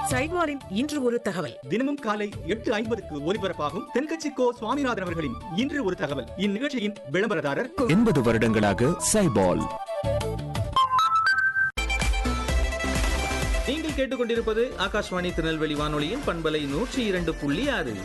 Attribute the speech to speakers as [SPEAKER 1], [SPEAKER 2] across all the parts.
[SPEAKER 1] சைட்வாரின் இன்று ஒரு தகவல்
[SPEAKER 2] தினமும் காலை எட்டு ஐம்பதுக்கு ஒலிபரப்பாகும் தென்கட்சி கோ சுவாமிநாதன் அவர்களின் இன்று ஒரு தகவல் இந்நிகழ்ச்சியின் விளம்பரதாரர்
[SPEAKER 3] எண்பது வருடங்களாக சைபால்
[SPEAKER 4] நீங்கள் கேட்டுக்கொண்டிருப்பது ஆகாஷ்வாணி திருநெல்வேலி வானொலியின் பண்பலை நூற்றி இரண்டு புள்ளி ஆறு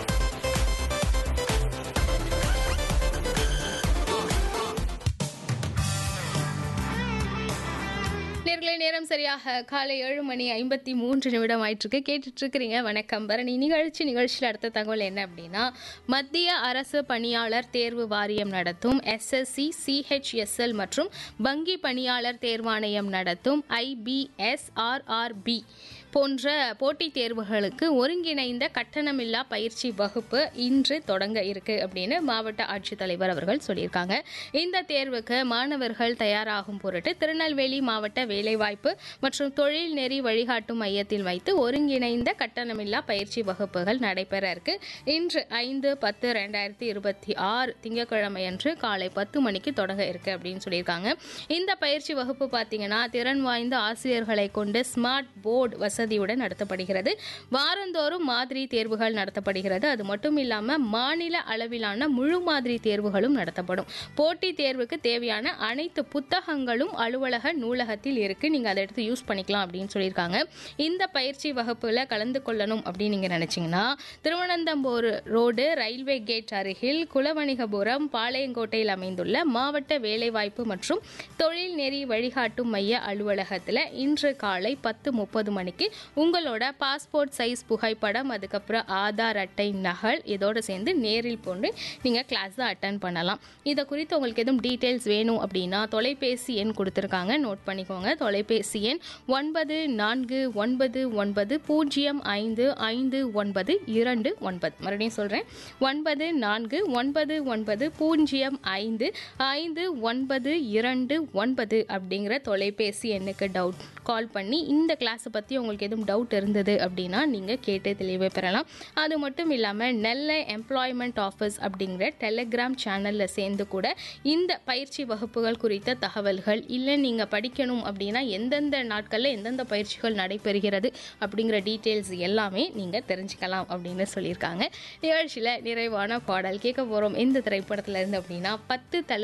[SPEAKER 5] நேர்களை நேரம் சரியாக காலை ஏழு மணி ஐம்பத்தி மூன்று நிமிடம் ஆயிட்டிருக்கு கேட்டுட்டு இருக்கிறீங்க வணக்கம் பரணி நிகழ்ச்சி நிகழ்ச்சியில் அடுத்த தகவல் என்ன அப்படின்னா மத்திய அரசு பணியாளர் தேர்வு வாரியம் நடத்தும் எஸ்எஸ்சி சிஹெச்எஸ்எல் மற்றும் வங்கி பணியாளர் தேர்வாணையம் நடத்தும் ஐபிஎஸ்ஆர்ஆர்பி போன்ற போட்டித் தேர்வுகளுக்கு ஒருங்கிணைந்த கட்டணமில்லா பயிற்சி வகுப்பு இன்று தொடங்க இருக்கு அப்படின்னு மாவட்ட ஆட்சித்தலைவர் அவர்கள் சொல்லியிருக்காங்க இந்த தேர்வுக்கு மாணவர்கள் தயாராகும் பொருட்டு திருநெல்வேலி மாவட்ட வேலைவாய்ப்பு மற்றும் தொழில் நெறி வழிகாட்டும் மையத்தில் வைத்து ஒருங்கிணைந்த கட்டணமில்லா பயிற்சி வகுப்புகள் நடைபெற இருக்கு இன்று ஐந்து பத்து ரெண்டாயிரத்தி இருபத்தி ஆறு திங்கட்கிழமை அன்று காலை பத்து மணிக்கு தொடங்க இருக்கு அப்படின்னு சொல்லியிருக்காங்க இந்த பயிற்சி வகுப்பு பார்த்தீங்கன்னா திறன் வாய்ந்த ஆசிரியர்களை கொண்டு ஸ்மார்ட் போர்டு வசதியுடன் நடத்தப்படுகிறது வாரந்தோறும் மாதிரி தேர்வுகள் நடத்தப்படுகிறது அது மட்டும் இல்லாமல் மாநில அளவிலான முழு மாதிரி தேர்வுகளும் நடத்தப்படும் போட்டித் தேர்வுக்கு தேவையான அனைத்து புத்தகங்களும் அலுவலக நூலகத்தில் இருக்கு நீங்க அதை எடுத்து யூஸ் பண்ணிக்கலாம் அப்படின்னு சொல்லியிருக்காங்க இந்த பயிற்சி வகுப்புல கலந்து கொள்ளணும் அப்படின்னு நீங்க நினைச்சீங்கன்னா திருவனந்தபுரம் ரோடு ரயில்வே கேட் அருகில் குலவணிகபுரம் பாளையங்கோட்டையில் அமைந்துள்ள மாவட்ட வேலைவாய்ப்பு மற்றும் தொழில் நெறி வழிகாட்டும் மைய அலுவலகத்தில் இன்று காலை பத்து முப்பது மணிக்கு உங்களோட பாஸ்போர்ட் சைஸ் புகைப்படம் அதுக்கப்புறம் ஆதார் அட்டை நகல் இதோடு சேர்ந்து நேரில் போன்று நீங்கள் கிளாஸ் தான் அட்டன் பண்ணலாம் இதை குறித்து உங்களுக்கு எதுவும் டீட்டெயில்ஸ் வேணும் அப்படின்னா தொலைபேசி எண் கொடுத்துருக்காங்க நோட் பண்ணிக்கோங்க தொலைபேசி எண் ஒன்பது நான்கு ஒன்பது ஒன்பது பூஜ்ஜியம் ஐந்து ஐந்து ஒன்பது இரண்டு ஒன்பது மறுபடியும் சொல்கிறேன் ஒன்பது நான்கு ஒன்பது ஒன்பது பூஜ்ஜியம் ஐந்து ஐந்து ஒன்பது இரண்டு ஒன்பது அப்படிங்கிற தொலைபேசி எண்ணுக்கு டவுட் கால் பண்ணி இந்த கிளாஸை பற்றி உங்களுக்கு எதுவும் டவுட் இருந்தது அப்படின்னா நீங்கள் கேட்டு தெளிவு பெறலாம் அது மட்டும் இல்லாமல் நெல்லை எம்ப்ளாய்மெண்ட் ஆஃபீஸ் அப்படிங்கிற டெலிகிராம் சேனலில் சேர்ந்து கூட இந்த பயிற்சி வகுப்புகள் குறித்த தகவல்கள் இல்லை நீங்கள் படிக்கணும் அப்படின்னா எந்தெந்த நாட்களில் எந்தெந்த பயிற்சிகள் நடைபெறுகிறது அப்படிங்கிற டீட்டெயில்ஸ் எல்லாமே நீங்கள் தெரிஞ்சுக்கலாம் அப்படின்னு சொல்லியிருக்காங்க நிகழ்ச்சியில் நிறைவான பாடல் கேட்க போகிறோம் எந்த திரைப்படத்துல இருந்து அப்படின்னா பத்து தலை